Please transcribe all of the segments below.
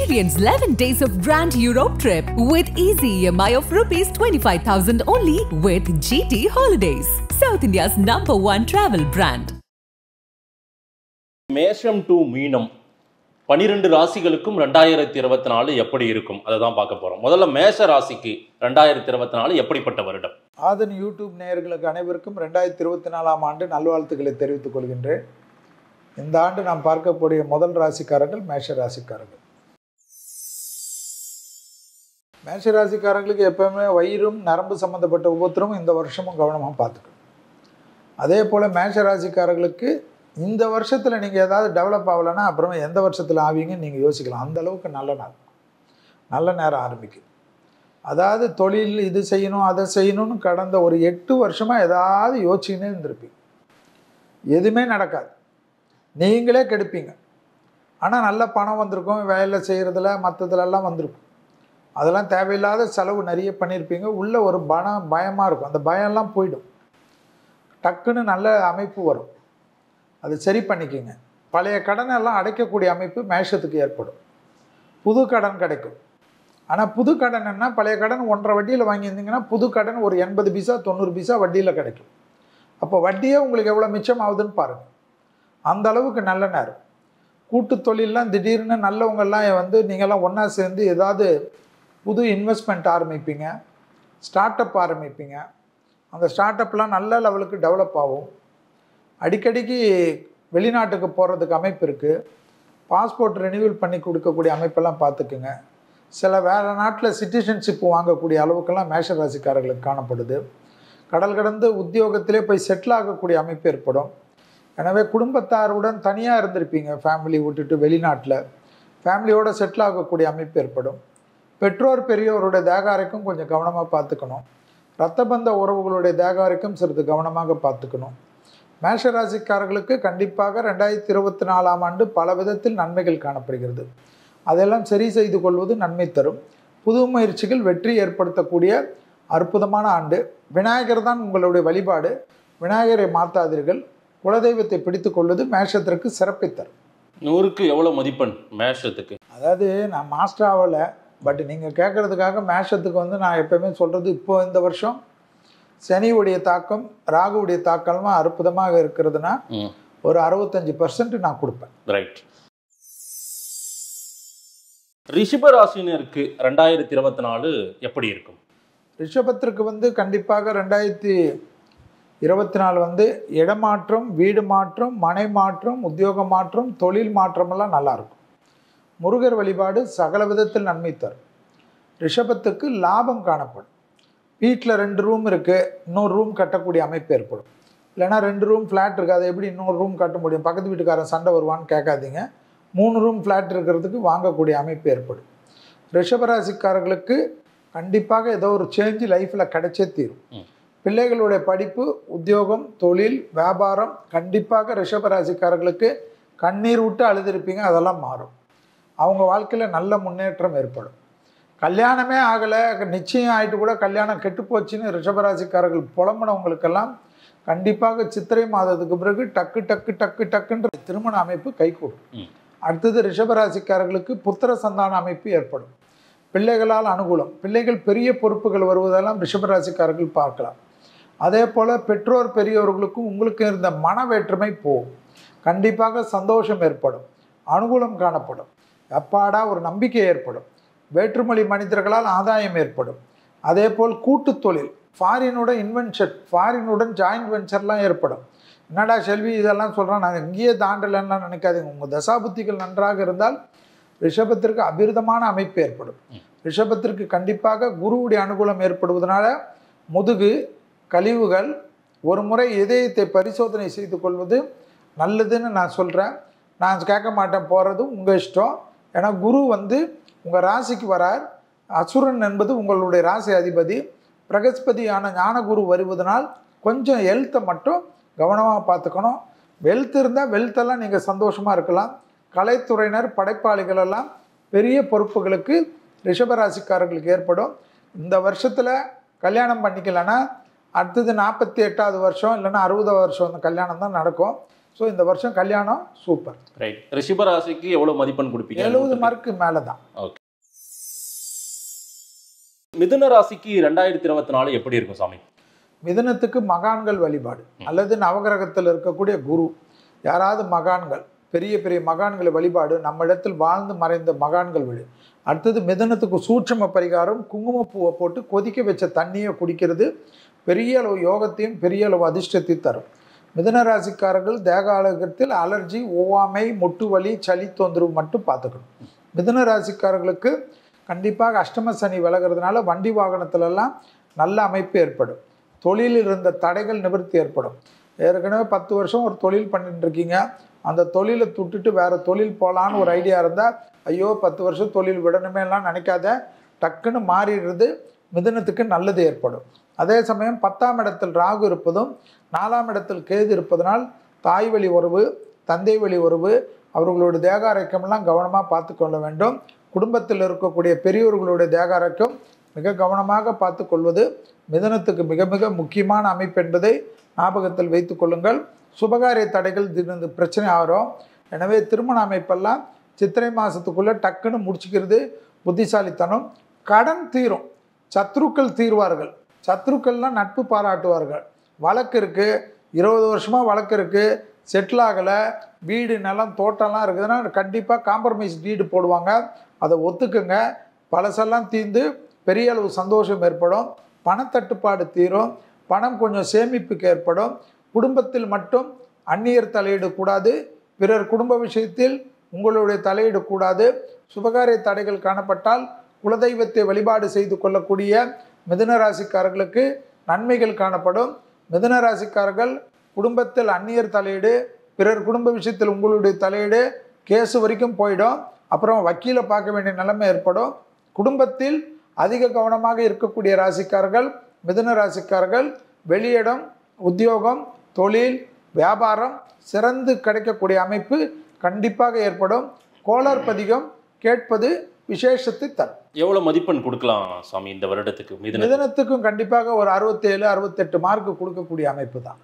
Experience 11 days of Grand Europe trip with easy EMI of rupees 25,000 only with GT Holidays, South India's number one travel brand. மேஷம் to மீனம் பனிரெண்டு ராசிகளுக்கும் ரெண்டாயிரத்தி இருபத்தி நாலு எப்படி இருக்கும் அதை தான் பார்க்க போறோம் முதல்ல மேஷ ராசிக்கு ரெண்டாயிரத்தி இருபத்தி நாலு எப்படிப்பட்ட வருடம் ஆதன் யூடியூப் நேயர்களுக்கு அனைவருக்கும் ரெண்டாயிரத்தி இருபத்தி நாலாம் ஆண்டு நல்வாழ்த்துக்களை தெரிவித்துக் கொள்கின்றேன் இந்த ஆண்டு நாம் பார்க்கக்கூடிய முதல் ராசிக்காரர்கள் மேஷ ராசிக்காரர்கள் மேஷ ராசிக்காரங்களுக்கு எப்பவுமே வயிறும் நரம்பு சம்மந்தப்பட்ட ஒவ்வொருத்தரும் இந்த வருஷமும் கவனமாக பார்த்துக்கணும் அதே போல் மேஷ ராசிக்காரர்களுக்கு இந்த வருஷத்தில் நீங்கள் ஏதாவது டெவலப் ஆகலைன்னா அப்புறமா எந்த வருஷத்தில் ஆவீங்கன்னு நீங்கள் யோசிக்கலாம் அந்த அளவுக்கு நல்ல நாள் நல்ல நேரம் ஆரம்பிக்கும் அதாவது தொழில் இது செய்யணும் அதை செய்யணும்னு கடந்த ஒரு எட்டு வருஷமாக ஏதாவது யோசிச்சுக்கினே இருந்திருப்பீங்க எதுவுமே நடக்காது நீங்களே கெடுப்பீங்க ஆனால் நல்ல பணம் வந்திருக்கும் வேலை செய்கிறதுல மற்றதுலலாம் வந்திருக்கும் அதெல்லாம் தேவையில்லாத செலவு நிறைய பண்ணியிருப்பீங்க உள்ள ஒரு பணம் பயமாக இருக்கும் அந்த பயம்லாம் போயிடும் டக்குன்னு நல்ல அமைப்பு வரும் அது சரி பண்ணிக்கோங்க பழைய கடனை எல்லாம் அடைக்கக்கூடிய அமைப்பு மேஷத்துக்கு ஏற்படும் புது கடன் கிடைக்கும் ஆனால் புது கடன் என்ன பழைய கடன் ஒன்றரை வட்டியில் வாங்கியிருந்தீங்கன்னா புது கடன் ஒரு எண்பது பைசா தொண்ணூறு பைசா வட்டியில் கிடைக்கும் அப்போ வட்டியே உங்களுக்கு எவ்வளோ மிச்சம் ஆகுதுன்னு பாருங்கள் அந்த அளவுக்கு நல்ல நேரம் கூட்டு தொழிலெலாம் திடீர்னு நல்லவங்கெல்லாம் வந்து நீங்கள்லாம் ஒன்றா சேர்ந்து ஏதாவது புது இன்வெஸ்ட்மெண்ட் ஆரம்பிப்பீங்க ஸ்டார்ட் அப் ஆரம்பிப்பீங்க அந்த ஸ்டார்ட் அப்லாம் நல்ல லெவலுக்கு டெவலப் ஆகும் அடிக்கடிக்கு வெளிநாட்டுக்கு போகிறதுக்கு அமைப்பு இருக்குது பாஸ்போர்ட் ரெனியூவல் பண்ணி கொடுக்கக்கூடிய அமைப்பெல்லாம் பார்த்துக்குங்க சில வேறு நாட்டில் சிட்டிசன்ஷிப் வாங்கக்கூடிய அளவுக்கெல்லாம் மேஷ ராசிக்காரர்களுக்கு காணப்படுது கடல் கடந்து உத்தியோகத்திலே போய் செட்டில் ஆகக்கூடிய அமைப்பு ஏற்படும் எனவே குடும்பத்தாருடன் தனியாக இருந்திருப்பீங்க ஃபேமிலி விட்டுட்டு வெளிநாட்டில் ஃபேமிலியோடு செட்டில் ஆகக்கூடிய அமைப்பு ஏற்படும் பெற்றோர் பெரியோருடைய தேகாரைக்கும் கொஞ்சம் கவனமாக பார்த்துக்கணும் இரத்த பந்த உறவுகளுடைய தேகாரைக்கும் சிறிது கவனமாக பார்த்துக்கணும் மேஷராசிக்காரர்களுக்கு கண்டிப்பாக ரெண்டாயிரத்தி இருபத்தி நாலாம் ஆண்டு பல விதத்தில் நன்மைகள் காணப்படுகிறது அதெல்லாம் சரி செய்து கொள்வது நன்மை தரும் புது முயற்சிகள் வெற்றி ஏற்படுத்தக்கூடிய அற்புதமான ஆண்டு விநாயகர் தான் உங்களுடைய வழிபாடு விநாயகரை மாற்றாதீர்கள் குலதெய்வத்தை பிடித்து கொள்வது மேஷத்திற்கு சிறப்பை தரும் நூறுக்கு எவ்வளோ மதிப்பெண் மேஷத்துக்கு அதாவது நான் மாஸ்டர் ஆகலை பட் நீங்கள் கேட்குறதுக்காக மேஷத்துக்கு வந்து நான் எப்பயுமே சொல்கிறது இப்போ இந்த வருஷம் சனியுடைய தாக்கம் ராகுவுடைய தாக்கம்லாம் அற்புதமாக இருக்கிறதுனா ம் ஒரு அறுபத்தஞ்சு பர்சன்ட் நான் கொடுப்பேன் ரைட் ரிஷப ராசினருக்கு ரெண்டாயிரத்தி இருபத்தி நாலு எப்படி இருக்கும் ரிஷபத்திற்கு வந்து கண்டிப்பாக ரெண்டாயிரத்தி இருபத்தி நாலு வந்து இடமாற்றம் வீடு மாற்றம் மனை மாற்றம் உத்தியோக மாற்றம் தொழில் மாற்றமெல்லாம் நல்லாயிருக்கும் முருகர் வழிபாடு சகல விதத்தில் நன்மை தரும் ரிஷபத்துக்கு லாபம் காணப்படும் வீட்டில் ரெண்டு ரூம் இருக்குது இன்னொரு ரூம் கட்டக்கூடிய அமைப்பு ஏற்படும் இல்லைன்னா ரெண்டு ரூம் ஃப்ளாட் இருக்குது அதை எப்படி இன்னொரு ரூம் கட்ட முடியும் பக்கத்து வீட்டுக்காரன் சண்டை வருவான்னு கேட்காதீங்க மூணு ரூம் ஃப்ளாட் இருக்கிறதுக்கு வாங்கக்கூடிய அமைப்பு ஏற்படும் ரிஷபராசிக்காரர்களுக்கு கண்டிப்பாக ஏதோ ஒரு சேஞ்சு லைஃப்பில் கிடைச்சே தீரும் ம். பிள்ளைகளுடைய படிப்பு உத்தியோகம் தொழில் வியாபாரம் கண்டிப்பாக ரிஷபராசிக்காரர்களுக்கு கண்ணீர் விட்டு அழுதிருப்பீங்க அதெல்லாம் மாறும் அவங்க வாழ்க்கையில் நல்ல முன்னேற்றம் ஏற்படும் கல்யாணமே ஆகலை நிச்சயம் ஆகிட்டு கூட கல்யாணம் கெட்டு போச்சுன்னு ரிஷபராசிக்காரர்கள் புலம்புனவங்களுக்கெல்லாம் கண்டிப்பாக சித்திரை மாதத்துக்கு பிறகு டக்கு டக்கு டக்கு டக்குன்ற திருமண அமைப்பு கைகூடும் ம். அடுத்தது ரிஷபராசிக்காரர்களுக்கு புத்திர சந்தான அமைப்பு ஏற்படும் பிள்ளைகளால் அனுகூலம் பிள்ளைகள் பெரிய பொறுப்புகள் வருவதெல்லாம் ரிஷபராசிக்காரர்கள் பார்க்கலாம் அதே போல் பெற்றோர் பெரியோர்களுக்கும் உங்களுக்கும் இருந்த மன வேற்றுமை போகும் கண்டிப்பாக சந்தோஷம் ஏற்படும் அனுகூலம் காணப்படும் அப்பாடா ஒரு நம்பிக்கை ஏற்படும் வேற்றுமொழி மனிதர்களால் ஆதாயம் ஏற்படும் அதே போல் கூட்டு தொழில் ஃபாரினுடன் இன்வென்ஷன் ஃபாரினுடன் ஜாயின்ட் வெஞ்சர்லாம் ஏற்படும் என்னடா செல்வி இதெல்லாம் சொல்கிறேன் நான் இங்கேயே தாண்டலைன்னா நினைக்காதீங்க உங்கள் தசாபுத்திகள் நன்றாக இருந்தால் ரிஷபத்திற்கு அபிர்தமான அமைப்பு ஏற்படும் ரிஷபத்திற்கு கண்டிப்பாக குருவுடைய அனுகூலம் ஏற்படுவதனால முதுகு கழிவுகள் ஒரு முறை இதயத்தை பரிசோதனை செய்து கொள்வது நல்லதுன்னு நான் சொல்கிறேன் நான் கேட்க மாட்டேன் போகிறது உங்கள் இஷ்டம் ஏன்னா குரு வந்து உங்கள் ராசிக்கு வரார் அசுரன் என்பது உங்களுடைய ராசி அதிபதி பிரகஸ்பதியான ஞானகுரு வருவதனால் கொஞ்சம் ஹெல்த்தை மட்டும் கவனமாக பார்த்துக்கணும் வெல்த் இருந்தால் வெல்த்தெல்லாம் நீங்கள் சந்தோஷமாக இருக்கலாம் கலைத்துறையினர் படைப்பாளிகள் எல்லாம் பெரிய பொறுப்புகளுக்கு ரிஷபராசிக்காரர்களுக்கு ஏற்படும் இந்த வருஷத்தில் கல்யாணம் பண்ணிக்கலைன்னா அடுத்தது நாற்பத்தி எட்டாவது வருஷம் இல்லைன்னா அறுபதாவது வருஷம் அந்த கல்யாணம் தான் நடக்கும் ஸோ இந்த வருஷம் கல்யாணம் சூப்பர் ரைட் ரிஷப ராசிக்கு எவ்வளவு மதிப்பெண் கொடுப்பீங்க எழுபது மார்க்கு மேலே தான் மிதுன ராசிக்கு ரெண்டாயிரத்தி இருபத்தி நாலு எப்படி இருக்கும் சாமி மிதுனத்துக்கு மகான்கள் வழிபாடு அல்லது நவகிரகத்தில் இருக்கக்கூடிய குரு யாராவது மகான்கள் பெரிய பெரிய மகான்களை வழிபாடு நம்ம இடத்தில் வாழ்ந்து மறைந்த மகான்கள் வழி அடுத்தது மிதனத்துக்கு சூட்சம பரிகாரம் குங்குமப்பூவை போட்டு கொதிக்க வச்ச தண்ணியை குடிக்கிறது பெரிய அளவு யோகத்தையும் பெரிய அளவு அதிர்ஷ்டத்தையும் தரும் மிதுன ராசிக்காரர்கள் தேக ஆரோக்கியத்தில் அலர்ஜி ஒவ்வாமை முட்டு வலி சளி தொந்தரவு மட்டும் பார்த்துக்கணும் மிதுன ராசிக்காரர்களுக்கு கண்டிப்பாக அஷ்டம சனி விலகிறதுனால வண்டி வாகனத்திலெல்லாம் நல்ல அமைப்பு ஏற்படும் தொழிலில் இருந்த தடைகள் நிவர்த்தி ஏற்படும் ஏற்கனவே பத்து வருஷம் ஒரு தொழில் பண்ணிட்டு இருக்கீங்க அந்த தொழிலை துட்டுட்டு வேற தொழில் போகலான்னு ஒரு ஐடியா இருந்தால் ஐயோ பத்து வருஷம் தொழில் விடணுமேலாம் நினைக்காத டக்குன்னு மாறிடுறது மிதுனத்துக்கு நல்லது ஏற்படும் அதே சமயம் பத்தாம் இடத்தில் ராகு இருப்பதும் நாலாம் இடத்தில் கேது இருப்பதனால் தாய் வழி உறவு தந்தை வழி உறவு அவர்களுடைய தேக ஆரோக்கியமெல்லாம் கவனமாக பார்த்து கொள்ள வேண்டும் குடும்பத்தில் இருக்கக்கூடிய பெரியவர்களுடைய தேக ஆரோக்கியம் மிக கவனமாக பார்த்து கொள்வது மிதனத்துக்கு மிக மிக முக்கியமான அமைப்பு என்பதை ஞாபகத்தில் வைத்துக் கொள்ளுங்கள் சுபகாரிய தடைகள் திடீர்னு பிரச்சனை ஆகிறோம் எனவே திருமண அமைப்பெல்லாம் சித்திரை மாதத்துக்குள்ளே டக்குன்னு முடிச்சுக்கிறது புத்திசாலித்தனம் கடன் தீரும் சத்ருக்கள் தீர்வார்கள் சத்ருக்கள்லாம் நட்பு பாராட்டுவார்கள் வழக்கு இருக்குது இருபது வருஷமாக வழக்கு இருக்குது செட்டில் ஆகலை வீடு நிலம் தோட்டம்லாம் இருக்குதுன்னா கண்டிப்பாக காம்ப்ரமைஸ் டீடு போடுவாங்க அதை ஒத்துக்குங்க பழசெல்லாம் தீர்ந்து பெரிய அளவு சந்தோஷம் ஏற்படும் பணத்தட்டுப்பாடு தீரும் பணம் கொஞ்சம் சேமிப்புக்கு ஏற்படும் குடும்பத்தில் மட்டும் அந்நியர் தலையிட கூடாது பிறர் குடும்ப விஷயத்தில் உங்களுடைய தலையிட கூடாது சுபகாரிய தடைகள் காணப்பட்டால் குலதெய்வத்தை வழிபாடு செய்து கொள்ளக்கூடிய மிதுன ராசிக்காரர்களுக்கு நன்மைகள் காணப்படும் மிதுன ராசிக்காரர்கள் குடும்பத்தில் அந்நியர் தலையீடு பிறர் குடும்ப விஷயத்தில் உங்களுடைய தலையீடு கேஸ் வரைக்கும் போயிடும் அப்புறம் வக்கீலை பார்க்க வேண்டிய நிலைமை ஏற்படும் குடும்பத்தில் அதிக கவனமாக இருக்கக்கூடிய ராசிக்காரர்கள் மிதுன ராசிக்காரர்கள் வெளியிடம் உத்தியோகம் தொழில் வியாபாரம் சிறந்து கிடைக்கக்கூடிய அமைப்பு கண்டிப்பாக ஏற்படும் கோளார் பதிகம் கேட்பது விசேஷத்தை தரும் எவ்வளவு மதிப்பெண் கொடுக்கலாம் சாமி இந்த வருடத்துக்கு மிதுன மிதனத்துக்கும் கண்டிப்பாக ஒரு அறுபத்தேழு அறுபத்தெட்டு மார்க் கொடுக்கக்கூடிய அமைப்பு தான்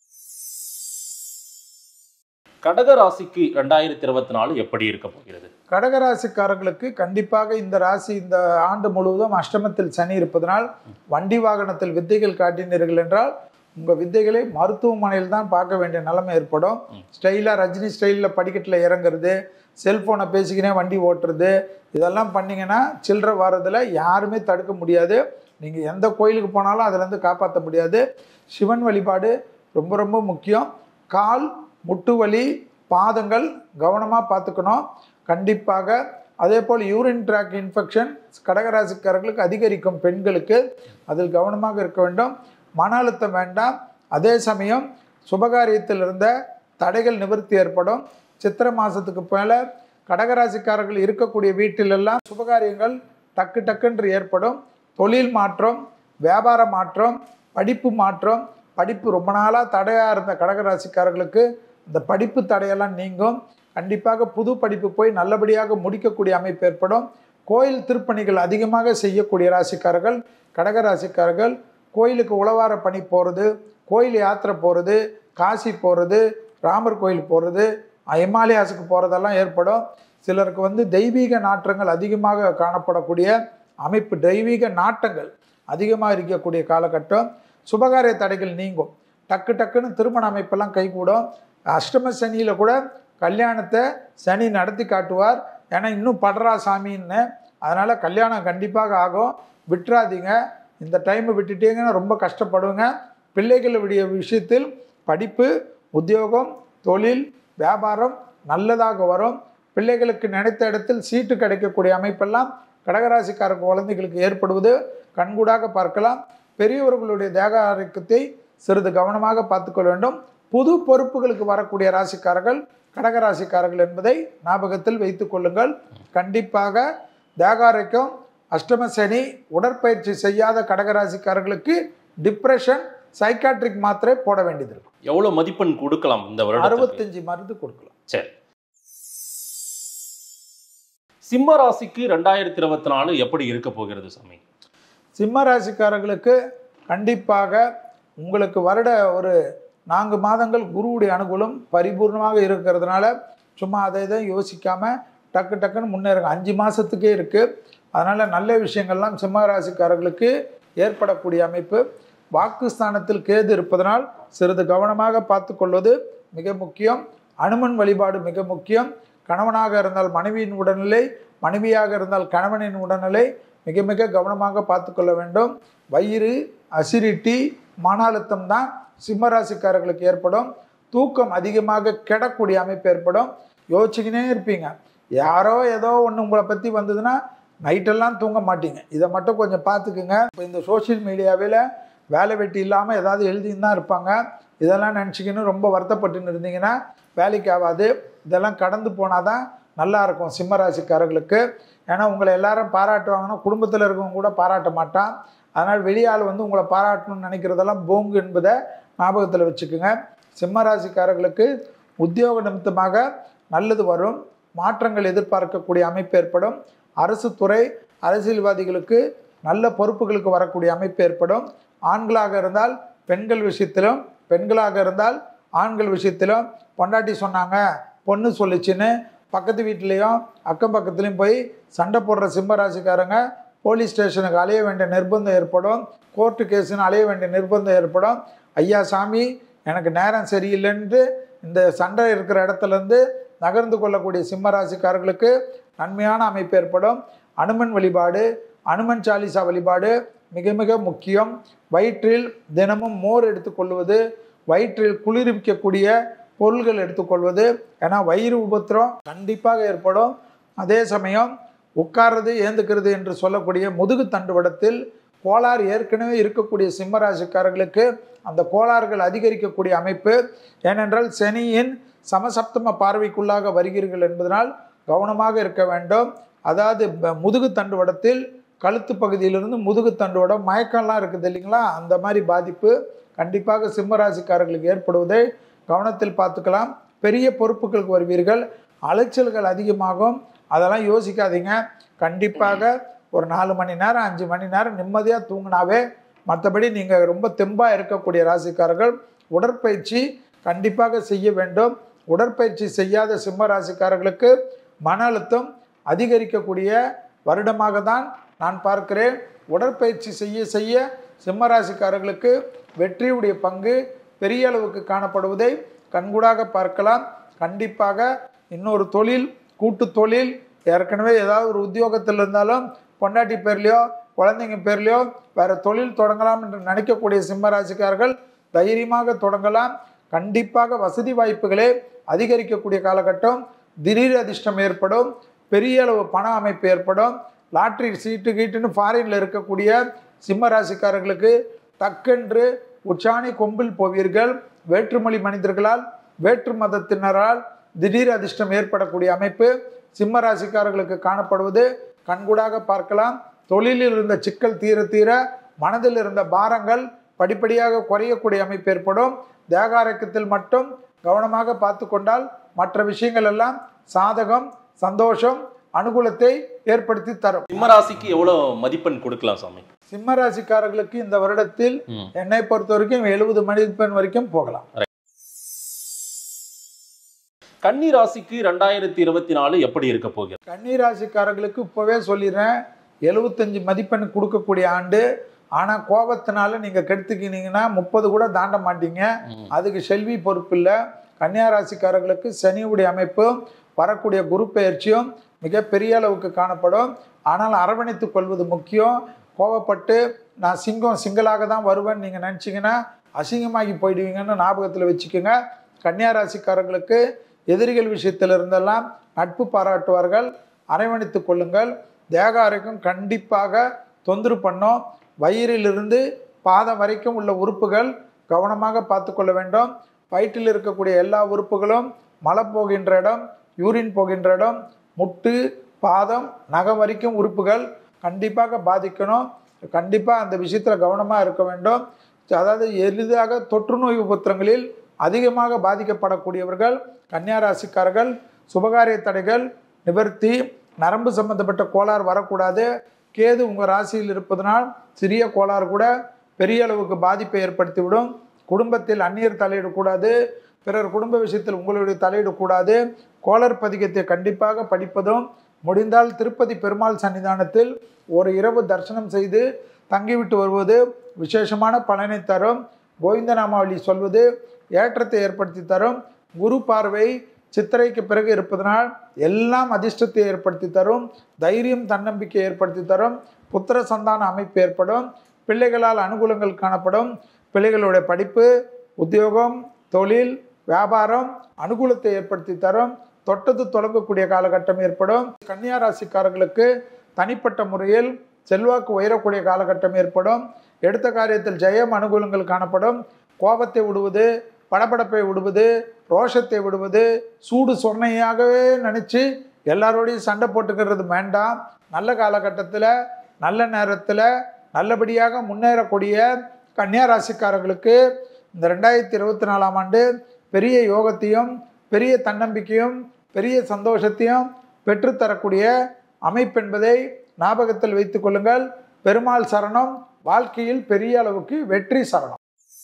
கடக ராசிக்கு ரெண்டாயிரத்தி இருபத்தி நாலு எப்படி இருக்க போகிறது கடகராசிக்காரர்களுக்கு கண்டிப்பாக இந்த ராசி இந்த ஆண்டு முழுவதும் அஷ்டமத்தில் சனி இருப்பதனால் வண்டி வாகனத்தில் வித்தைகள் காட்டினீர்கள் என்றால் உங்கள் வித்தைகளை மருத்துவமனையில் தான் பார்க்க வேண்டிய நிலைமை ஏற்படும் ஸ்டைலாக ரஜினி ஸ்டைலில் படிக்கட்டில் இறங்குறது செல்ஃபோனை பேசிக்கினே வண்டி ஓட்டுறது இதெல்லாம் பண்ணிங்கன்னா சில்லற வர்றதில் யாருமே தடுக்க முடியாது நீங்கள் எந்த கோயிலுக்கு போனாலும் அதுலேருந்து காப்பாற்ற முடியாது சிவன் வழிபாடு ரொம்ப ரொம்ப முக்கியம் கால் முட்டு வலி பாதங்கள் கவனமாக பார்த்துக்கணும் கண்டிப்பாக அதே போல் யூரின் ட்ராக் இன்ஃபெக்ஷன் கடகராசிக்காரர்களுக்கு அதிகரிக்கும் பெண்களுக்கு அதில் கவனமாக இருக்க வேண்டும் மன அழுத்தம் வேண்டாம் அதே சமயம் சுபகாரியத்தில் இருந்த தடைகள் நிவர்த்தி ஏற்படும் சித்திரை மாதத்துக்கு மேலே கடகராசிக்காரர்கள் இருக்கக்கூடிய வீட்டிலெல்லாம் சுபகாரியங்கள் டக்கு டக்குன்று ஏற்படும் தொழில் மாற்றம் வியாபார மாற்றம் படிப்பு மாற்றம் படிப்பு ரொம்ப நாளாக தடையாக இருந்த கடகராசிக்காரர்களுக்கு இந்த படிப்பு தடையெல்லாம் நீங்கும் கண்டிப்பாக புது படிப்பு போய் நல்லபடியாக முடிக்கக்கூடிய அமைப்பு ஏற்படும் கோயில் திருப்பணிகள் அதிகமாக செய்யக்கூடிய ராசிக்காரர்கள் கடக ராசிக்காரர்கள் கோயிலுக்கு உழவார பணி போகிறது கோயில் யாத்திரை போகிறது காசி போகிறது ராமர் கோயில் போகிறது ஹிமாலயாஸுக்கு போகிறதெல்லாம் ஏற்படும் சிலருக்கு வந்து தெய்வீக நாற்றங்கள் அதிகமாக காணப்படக்கூடிய அமைப்பு தெய்வீக நாட்டங்கள் அதிகமாக இருக்கக்கூடிய காலகட்டம் சுபகாரிய தடைகள் நீங்கும் டக்கு டக்குன்னு திருமண அமைப்பெல்லாம் கைகூடும் அஷ்டம சனியில் கூட கல்யாணத்தை சனி நடத்தி காட்டுவார் ஏன்னா இன்னும் படுறா சாமின்னு அதனால் கல்யாணம் கண்டிப்பாக ஆகும் விட்டுறாதீங்க இந்த டைமை விட்டுட்டீங்கன்னா ரொம்ப கஷ்டப்படுங்க பிள்ளைகளுடைய விஷயத்தில் படிப்பு உத்தியோகம் தொழில் வியாபாரம் நல்லதாக வரும் பிள்ளைகளுக்கு நினைத்த இடத்தில் சீட்டு கிடைக்கக்கூடிய அமைப்பெல்லாம் கடகராசிக்கார குழந்தைகளுக்கு ஏற்படுவது கண்கூடாக பார்க்கலாம் பெரியவர்களுடைய தேக ஆரோக்கியத்தை சிறிது கவனமாக பார்த்துக்கொள்ள வேண்டும் புது பொறுப்புகளுக்கு வரக்கூடிய ராசிக்காரர்கள் கடகராசிக்காரர்கள் என்பதை ஞாபகத்தில் வைத்துக் கொள்ளுங்கள் கண்டிப்பாக தேகாரோக்கியம் அஷ்டம சனி உடற்பயிற்சி செய்யாத கடகராசிக்காரர்களுக்கு டிப்ரெஷன் சைக்காட்ரிக் மாத்திரை போட வேண்டியது இருக்கும் எவ்வளவு மதிப்பெண் கொடுக்கலாம் இந்த வருடத்துக்கு அறுபத்தஞ்சு மருந்து கொடுக்கலாம் சரி சிம்ம ராசிக்கு ரெண்டாயிரத்தி இருபத்தி நாலு எப்படி இருக்க போகிறது சாமி சிம்ம ராசிக்காரர்களுக்கு கண்டிப்பாக உங்களுக்கு வருட ஒரு நான்கு மாதங்கள் குருவுடைய அனுகூலம் பரிபூர்ணமாக இருக்கிறதுனால சும்மா அதை இதை யோசிக்காமல் டக்கு டக்குன்னு முன்னேறுங்க அஞ்சு மாதத்துக்கே இருக்குது அதனால் நல்ல விஷயங்கள்லாம் சிம்ம ராசிக்காரர்களுக்கு ஏற்படக்கூடிய அமைப்பு வாக்குஸ்தானத்தில் கேது இருப்பதனால் சிறிது கவனமாக பார்த்து கொள்வது மிக முக்கியம் அனுமன் வழிபாடு மிக முக்கியம் கணவனாக இருந்தால் மனைவியின் உடல்நிலை மனைவியாக இருந்தால் கணவனின் உடல்நிலை மிக மிக கவனமாக பார்த்து கொள்ள வேண்டும் வயிறு அசிரிட்டி மன அழுத்தம் தான் சிம்மராசிக்காரர்களுக்கு ஏற்படும் தூக்கம் அதிகமாக கெடக்கூடிய அமைப்பு ஏற்படும் யோசிச்சுக்கினே இருப்பீங்க யாரோ ஏதோ ஒன்று உங்களை பற்றி வந்ததுன்னா நைட்டெல்லாம் தூங்க மாட்டீங்க இதை மட்டும் கொஞ்சம் பார்த்துக்குங்க இப்போ இந்த சோஷியல் மீடியாவில் வேலை வெட்டி இல்லாமல் ஏதாவது எழுதின்னு தான் இருப்பாங்க இதெல்லாம் நினச்சிக்கின்னு ரொம்ப வருத்தப்பட்டுன்னு இருந்தீங்கன்னா வேலைக்கு ஆகாது இதெல்லாம் கடந்து போனால் தான் நல்லா இருக்கும் சிம்ம ராசிக்காரர்களுக்கு ஏன்னா உங்களை எல்லாரும் பாராட்டுவாங்கன்னா குடும்பத்தில் இருக்கவங்க கூட பாராட்ட மாட்டான் அதனால் வெளியாள் வந்து உங்களை பாராட்டணும்னு நினைக்கிறதெல்லாம் போங்கு என்பதை ஞாபகத்தில் வச்சுக்கோங்க சிம்ம ராசிக்காரர்களுக்கு உத்தியோக நிமித்தமாக நல்லது வரும் மாற்றங்கள் எதிர்பார்க்கக்கூடிய அமைப்பு ஏற்படும் அரசு துறை அரசியல்வாதிகளுக்கு நல்ல பொறுப்புகளுக்கு வரக்கூடிய அமைப்பு ஏற்படும் ஆண்களாக இருந்தால் பெண்கள் விஷயத்திலும் பெண்களாக இருந்தால் ஆண்கள் விஷயத்திலும் பொண்டாட்டி சொன்னாங்க பொண்ணு சொல்லிச்சுன்னு பக்கத்து வீட்லேயும் அக்கம் பக்கத்துலேயும் போய் சண்டை போடுற சிம்ம ராசிக்காரங்க போலீஸ் ஸ்டேஷனுக்கு அலைய வேண்டிய நிர்பந்தம் ஏற்படும் கோர்ட்டு கேஸுன்னு அலைய வேண்டிய நிர்பந்தம் ஏற்படும் ஐயா சாமி எனக்கு நேரம் சரியில்லைன்ட்டு இந்த சண்டை இருக்கிற இடத்துலேருந்து நகர்ந்து கொள்ளக்கூடிய சிம்ம ராசிக்காரர்களுக்கு நன்மையான அமைப்பு ஏற்படும் அனுமன் வழிபாடு அனுமன் சாலிசா வழிபாடு மிக மிக முக்கியம் வயிற்றில் தினமும் மோர் எடுத்துக்கொள்வது வயிற்றில் குளிர்விக்கக்கூடிய பொருள்கள் எடுத்துக்கொள்வது ஏன்னா வயிறு உபத்திரம் கண்டிப்பாக ஏற்படும் அதே சமயம் உட்கார்றது ஏந்துக்கிறது என்று சொல்லக்கூடிய முதுகு தண்டுவடத்தில் கோளாறு ஏற்கனவே இருக்கக்கூடிய சிம்மராசிக்காரர்களுக்கு அந்த கோளாறுகள் அதிகரிக்கக்கூடிய அமைப்பு ஏனென்றால் சனியின் சமசப்தம பார்வைக்குள்ளாக வருகிறீர்கள் என்பதனால் கவனமாக இருக்க வேண்டும் அதாவது ப- முதுகு தண்டுவடத்தில் கழுத்து பகுதியிலிருந்து முதுகு தண்டுவடம் மயக்கம்லாம் இருக்குது இல்லைங்களா அந்த மாதிரி பாதிப்பு கண்டிப்பாக சிம்மராசிக்காரர்களுக்கு ஏற்படுவதை கவனத்தில் பார்த்துக்கலாம் பெரிய பொறுப்புகளுக்கு வருவீர்கள் அலைச்சல்கள் அதிகமாகும் அதெல்லாம் யோசிக்காதீங்க கண்டிப்பாக ஒரு நாலு மணி நேரம் அஞ்சு மணி நேரம் நிம்மதியாக தூங்கினாவே மற்றபடி நீங்கள் ரொம்ப தெம்பாக இருக்கக்கூடிய ராசிக்காரர்கள் உடற்பயிற்சி கண்டிப்பாக செய்ய வேண்டும் உடற்பயிற்சி செய்யாத சிம்ம ராசிக்காரர்களுக்கு மன அழுத்தம் அதிகரிக்கக்கூடிய வருடமாக தான் நான் பார்க்கிறேன் உடற்பயிற்சி செய்ய செய்ய சிம்ம ராசிக்காரர்களுக்கு வெற்றியுடைய பங்கு பெரிய அளவுக்கு காணப்படுவதை கண்கூடாக பார்க்கலாம் கண்டிப்பாக இன்னொரு தொழில் கூட்டு தொழில் ஏற்கனவே ஏதாவது ஒரு உத்தியோகத்தில் இருந்தாலும் பொண்டாட்டி பேர்லையோ குழந்தைங்க பேர்லையோ வேற தொழில் தொடங்கலாம் என்று நினைக்கக்கூடிய சிம்ம ராசிக்காரர்கள் தைரியமாக தொடங்கலாம் கண்டிப்பாக வசதி வாய்ப்புகளே அதிகரிக்கக்கூடிய காலகட்டம் திடீர் அதிர்ஷ்டம் ஏற்படும் பெரிய அளவு பண அமைப்பு ஏற்படும் லாட்ரி சீட்டு கீட்டுன்னு ஃபாரின்ல இருக்கக்கூடிய சிம்ம ராசிக்காரர்களுக்கு டக்கென்று உச்சாணி கொம்பில் போவீர்கள் வேற்றுமொழி மனிதர்களால் வேற்று மதத்தினரால் திடீர் அதிர்ஷ்டம் ஏற்படக்கூடிய அமைப்பு சிம்ம ராசிக்காரர்களுக்கு காணப்படுவது கண்கூடாக பார்க்கலாம் தொழிலில் இருந்த சிக்கல் தீர தீர மனதில் இருந்த பாரங்கள் படிப்படியாக குறையக்கூடிய அமைப்பு ஏற்படும் தேகாரக்கத்தில் மட்டும் கவனமாக பார்த்து கொண்டால் மற்ற விஷயங்கள் எல்லாம் சாதகம் சந்தோஷம் அனுகூலத்தை ஏற்படுத்தி தரும் சிம்மராசிக்கு எவ்வளவு மதிப்பெண் கொடுக்கலாம் சாமி சிம்ம ராசிக்காரர்களுக்கு இந்த வருடத்தில் ம். என்னை பொறுத்த வரைக்கும் எழுபது மதிப்பெண் வரைக்கும் போகலாம் கன்னி ராசிக்கு ரெண்டாயிரத்தி இருபத்தி நாலு எப்படி இருக்க போகிறது கன்னி ராசிக்காரர்களுக்கு இப்போவே சொல்லிடுறேன் எழுபத்தஞ்சு மதிப்பெண் கொடுக்கக்கூடிய ஆண்டு ஆனால் கோபத்தினால நீங்கள் கெடுத்துக்கினீங்கன்னா முப்பது கூட தாண்ட மாட்டீங்க ம். அதுக்கு செல்வி பொறுப்பு இல்லை கன்னியா ராசிக்காரர்களுக்கு சனியுடைய அமைப்பும் வரக்கூடிய குரு பெயர்ச்சியும் மிகப்பெரிய அளவுக்கு காணப்படும் ஆனால் அரவணைத்துக் கொள்வது முக்கியம் கோவப்பட்டு நான் சிங்கம் சிங்களாக தான் வருவேன் நீங்கள் நினச்சிங்கன்னா அசிங்கமாகி போயிடுவீங்கன்னு ஞாபகத்தில் வச்சுக்கோங்க கன்னியா ராசிக்காரர்களுக்கு எதிரிகள் விஷயத்தில் இருந்தெல்லாம் நட்பு பாராட்டுவார்கள் அரவணைத்துக் கொள்ளுங்கள் தேக ஆரோக்கியம் கண்டிப்பாக தொந்தரவு பண்ணும் வயிறிலிருந்து பாதம் வரைக்கும் உள்ள உறுப்புகள் கவனமாக பார்த்து கொள்ள வேண்டும் வயிற்றில் இருக்கக்கூடிய எல்லா உறுப்புகளும் மலை போகின்ற இடம் யூரின் போகின்ற இடம் முட்டு பாதம் நகம் வரைக்கும் உறுப்புகள் கண்டிப்பாக பாதிக்கணும் கண்டிப்பாக அந்த விஷயத்தில் கவனமாக இருக்க வேண்டும் அதாவது எளிதாக தொற்று நோய் உபத்திரங்களில் அதிகமாக பாதிக்கப்படக்கூடியவர்கள் கன்னியா ராசிக்காரர்கள் சுபகாரிய தடைகள் நிவர்த்தி நரம்பு சம்பந்தப்பட்ட கோளாறு வரக்கூடாது கேது உங்கள் ராசியில் இருப்பதனால் சிறிய கோளாறு கூட பெரிய அளவுக்கு பாதிப்பை ஏற்படுத்திவிடும் குடும்பத்தில் அந்நியர் தலையிடக்கூடாது பிறர் குடும்ப விஷயத்தில் உங்களுடைய தலையிடக்கூடாது கோளர் பதிகத்தை கண்டிப்பாக படிப்பதும் முடிந்தால் திருப்பதி பெருமாள் சன்னிதானத்தில் ஒரு இரவு தரிசனம் செய்து தங்கிவிட்டு வருவது விசேஷமான பலனை தரும் கோவிந்தநாமாவளி சொல்வது ஏற்றத்தை ஏற்படுத்தி தரும் குரு பார்வை சித்திரைக்கு பிறகு இருப்பதனால் எல்லாம் அதிர்ஷ்டத்தை ஏற்படுத்தி தரும் தைரியம் தன்னம்பிக்கை ஏற்படுத்தி தரும் புத்திர சந்தான அமைப்பு ஏற்படும் பிள்ளைகளால் அனுகூலங்கள் காணப்படும் பிள்ளைகளுடைய படிப்பு உத்தியோகம் தொழில் வியாபாரம் அனுகூலத்தை ஏற்படுத்தி தரும் தொட்டது தொடங்கக்கூடிய காலகட்டம் ஏற்படும் கன்னியா ராசிக்காரர்களுக்கு தனிப்பட்ட முறையில் செல்வாக்கு உயரக்கூடிய காலகட்டம் ஏற்படும் எடுத்த காரியத்தில் ஜெயம் அனுகூலங்கள் காணப்படும் கோபத்தை விடுவது படபடப்பை விடுவது ரோஷத்தை விடுவது சூடு சொன்னையாகவே நினச்சி எல்லாரோடையும் சண்டை போட்டுக்கிறது வேண்டாம் நல்ல காலகட்டத்தில் நல்ல நேரத்தில் நல்லபடியாக முன்னேறக்கூடிய கன்னியா ராசிக்காரர்களுக்கு இந்த ரெண்டாயிரத்தி இருபத்தி நாலாம் ஆண்டு பெரிய யோகத்தையும் பெரிய தன்னம்பிக்கையும் பெரிய சந்தோஷத்தையும் பெற்றுத்தரக்கூடிய அமைப்பென்பதை ஞாபகத்தில் வைத்துக் கொள்ளுங்கள் பெருமாள் சரணம் வாழ்க்கையில் பெரிய அளவுக்கு வெற்றி சரணம்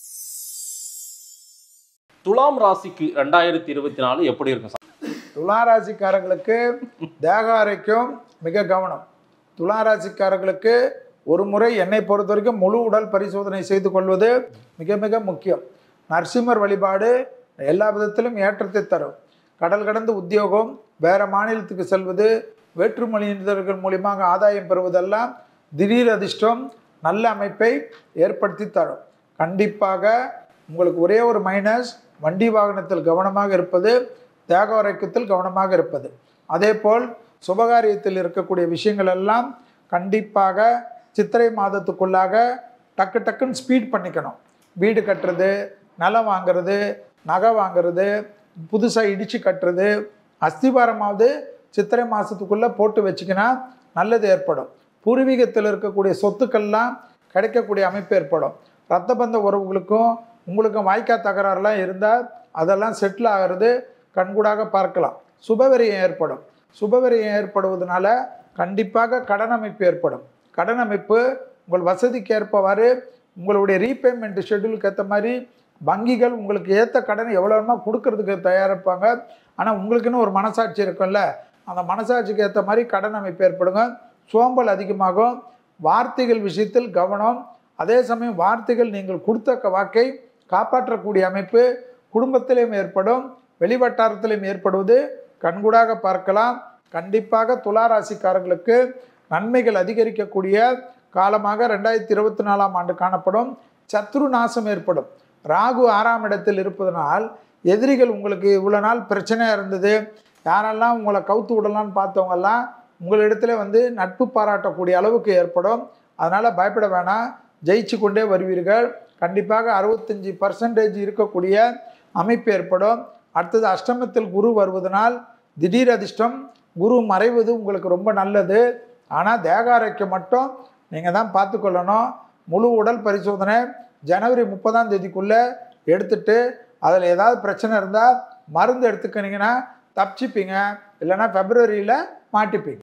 துலாம் ராசிக்கு ரெண்டாயிரத்தி இருபத்தி நாலு எப்படி இருக்கும் சாமி துளாராசிக்காரர்களுக்கு தேக ஆரோக்கியம் மிக கவனம் துளாராசிக்காரர்களுக்கு ஒரு முறை என்னை பொறுத்த வரைக்கும் முழு உடல் பரிசோதனை செய்து கொள்வது மிக மிக முக்கியம் நரசிம்மர் வழிபாடு எல்லா விதத்திலும் ஏற்றத்தை தரும் கடல் கடந்து உத்தியோகம் வேற மாநிலத்துக்கு செல்வது வேற்றுமொழியினர்கள் மூலியமாக ஆதாயம் பெறுவதெல்லாம் திடீர் அதிர்ஷ்டம் நல்ல அமைப்பை ஏற்படுத்தி தரும் கண்டிப்பாக உங்களுக்கு ஒரே ஒரு மைனஸ் வண்டி வாகனத்தில் கவனமாக இருப்பது தேக ஆரோக்கியத்தில் கவனமாக இருப்பது அதேபோல் சுபகாரியத்தில் இருக்கக்கூடிய விஷயங்கள் எல்லாம் கண்டிப்பாக சித்திரை மாதத்துக்குள்ளாக டக்கு டக்குன்னு ஸ்பீட் பண்ணிக்கணும் வீடு கட்டுறது நிலம் வாங்குறது நகை வாங்குறது புதுசாக இடித்து கட்டுறது அஸ்திவாரமாவது சித்திரை மாதத்துக்குள்ளே போட்டு வச்சிக்கினா நல்லது ஏற்படும் பூர்வீகத்தில் இருக்கக்கூடிய சொத்துக்கள்லாம் கிடைக்கக்கூடிய அமைப்பு ஏற்படும் ரத்த பந்த உறவுகளுக்கும் உங்களுக்கும் வாய்க்கா தகராறுலாம் இருந்தால் அதெல்லாம் செட்டில் ஆகிறது கண்கூடாக பார்க்கலாம் சுபவரியம் ஏற்படும் சுபவரியம் ஏற்படுவதனால கண்டிப்பாக கடன் அமைப்பு ஏற்படும் கடன் அமைப்பு உங்கள் வசதிக்கு ஏற்பவாறு உங்களுடைய ரீபேமெண்ட் ஷெட்யூலுக்கு ஏற்ற மாதிரி வங்கிகள் உங்களுக்கு ஏற்ற கடன் எவ்வளோ வேணுமோ கொடுக்கறதுக்கு தயாராக இருப்பாங்க ஆனால் உங்களுக்குன்னு ஒரு மனசாட்சி இருக்கும்ல அந்த மனசாட்சிக்கு ஏற்ற மாதிரி கடன் அமைப்பு ஏற்படுங்க சோம்பல் அதிகமாகும் வார்த்தைகள் விஷயத்தில் கவனம் அதே சமயம் வார்த்தைகள் நீங்கள் கொடுத்த வாக்கை காப்பாற்றக்கூடிய அமைப்பு குடும்பத்திலையும் ஏற்படும் வெளிவட்டாரத்திலையும் ஏற்படுவது கண்கூடாக பார்க்கலாம் கண்டிப்பாக துளாராசிக்காரர்களுக்கு நன்மைகள் அதிகரிக்கக்கூடிய காலமாக ரெண்டாயிரத்தி இருபத்தி நாலாம் ஆண்டு காணப்படும் சத்ரு நாசம் ஏற்படும் ராகு ஆறாம் இடத்தில் இருப்பதனால் எதிரிகள் உங்களுக்கு இவ்வளோ நாள் பிரச்சனையாக இருந்தது யாரெல்லாம் உங்களை கவுத்து விடலான்னு பார்த்தவங்கெல்லாம் உங்களிடத்துல வந்து நட்பு பாராட்டக்கூடிய அளவுக்கு ஏற்படும் அதனால் பயப்பட வேணாம் ஜெயிச்சு கொண்டே வருவீர்கள் கண்டிப்பாக அறுபத்தஞ்சி பர்சன்டேஜ் இருக்கக்கூடிய அமைப்பு ஏற்படும் அடுத்தது அஷ்டமத்தில் குரு வருவதனால் திடீர் அதிர்ஷ்டம் குரு மறைவது உங்களுக்கு ரொம்ப நல்லது ஆனால் தேக ஆரோக்கியம் மட்டும் நீங்கள் தான் பார்த்துக்கொள்ளணும் முழு உடல் பரிசோதனை ஜனவரி முப்பதாம் தேதிக்குள்ளே எடுத்துட்டு அதில் ஏதாவது பிரச்சனை இருந்தால் மருந்து எடுத்துக்கினீங்கன்னா தப்பிச்சுப்பீங்க இல்லைன்னா பிப்ரவரியில் மாட்டிப்பீங்க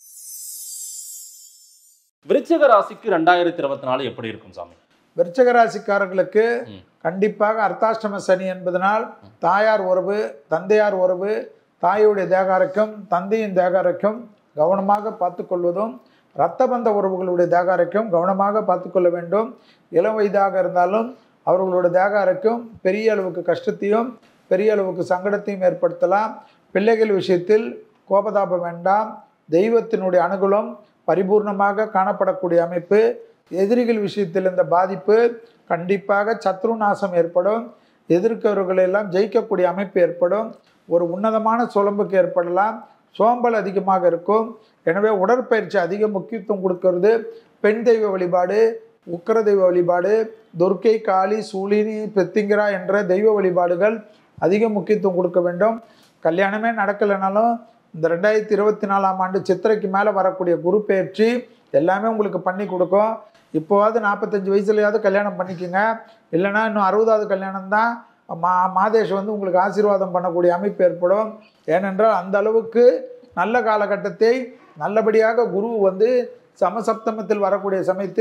விருச்சிக ராசிக்கு ரெண்டாயிரத்தி இருபத்தி நாலு எப்படி இருக்கும் சாமி விருச்சக ராசிக்காரர்களுக்கு ம். கண்டிப்பாக அர்த்தாஷ்டம சனி என்பதனால் தாயார் உறவு தந்தையார் உறவு தாயுடைய தேகாரக்கம் தந்தையின் தேகாரக்கம் கவனமாக பார்த்துக்கொள்வதும் இரத்த பந்த உறவுகளுடைய தேகாரக்கம் கவனமாக பார்த்துக்கொள்ள வேண்டும் இளம் வயதாக இருந்தாலும் அவர்களுடைய தேகாரக்கம் பெரிய அளவுக்கு கஷ்டத்தையும் பெரிய அளவுக்கு சங்கடத்தையும் ஏற்படுத்தலாம் பிள்ளைகள் விஷயத்தில் கோபதாபம் வேண்டாம் தெய்வத்தினுடைய அனுகூலம் பரிபூர்ணமாக காணப்படக்கூடிய அமைப்பு எதிரிகள் விஷயத்தில் இந்த பாதிப்பு கண்டிப்பாக சத்ரு நாசம் ஏற்படும் எதிர்க்கவர்களை எல்லாம் ஜெயிக்கக்கூடிய அமைப்பு ஏற்படும் ஒரு உன்னதமான சுழம்புக்கு ஏற்படலாம் சோம்பல் அதிகமாக இருக்கும் எனவே உடற்பயிற்சி அதிக முக்கியத்துவம் கொடுக்கிறது பெண் தெய்வ வழிபாடு உக்கர தெய்வ வழிபாடு துர்க்கை காளி சூலினி பெத்திங்கரா என்ற தெய்வ வழிபாடுகள் அதிக முக்கியத்துவம் கொடுக்க வேண்டும் கல்யாணமே நடக்கலைனாலும் இந்த ரெண்டாயிரத்தி இருபத்தி நாலாம் ஆண்டு சித்திரைக்கு மேலே வரக்கூடிய குரு பயிற்சி எல்லாமே உங்களுக்கு பண்ணி கொடுக்கும் இப்போவாவது நாற்பத்தஞ்சு வயசுலையாவது கல்யாணம் பண்ணிக்கோங்க இல்லைன்னா இன்னும் அறுபதாவது கல்யாணம் தான் மா மாதேஷ் வந்து உங்களுக்கு ஆசீர்வாதம் பண்ணக்கூடிய அமைப்பு ஏற்படும் ஏனென்றால் அந்த அளவுக்கு நல்ல காலகட்டத்தை நல்லபடியாக குரு வந்து சமசப்தமத்தில் வரக்கூடிய சமயத்தில்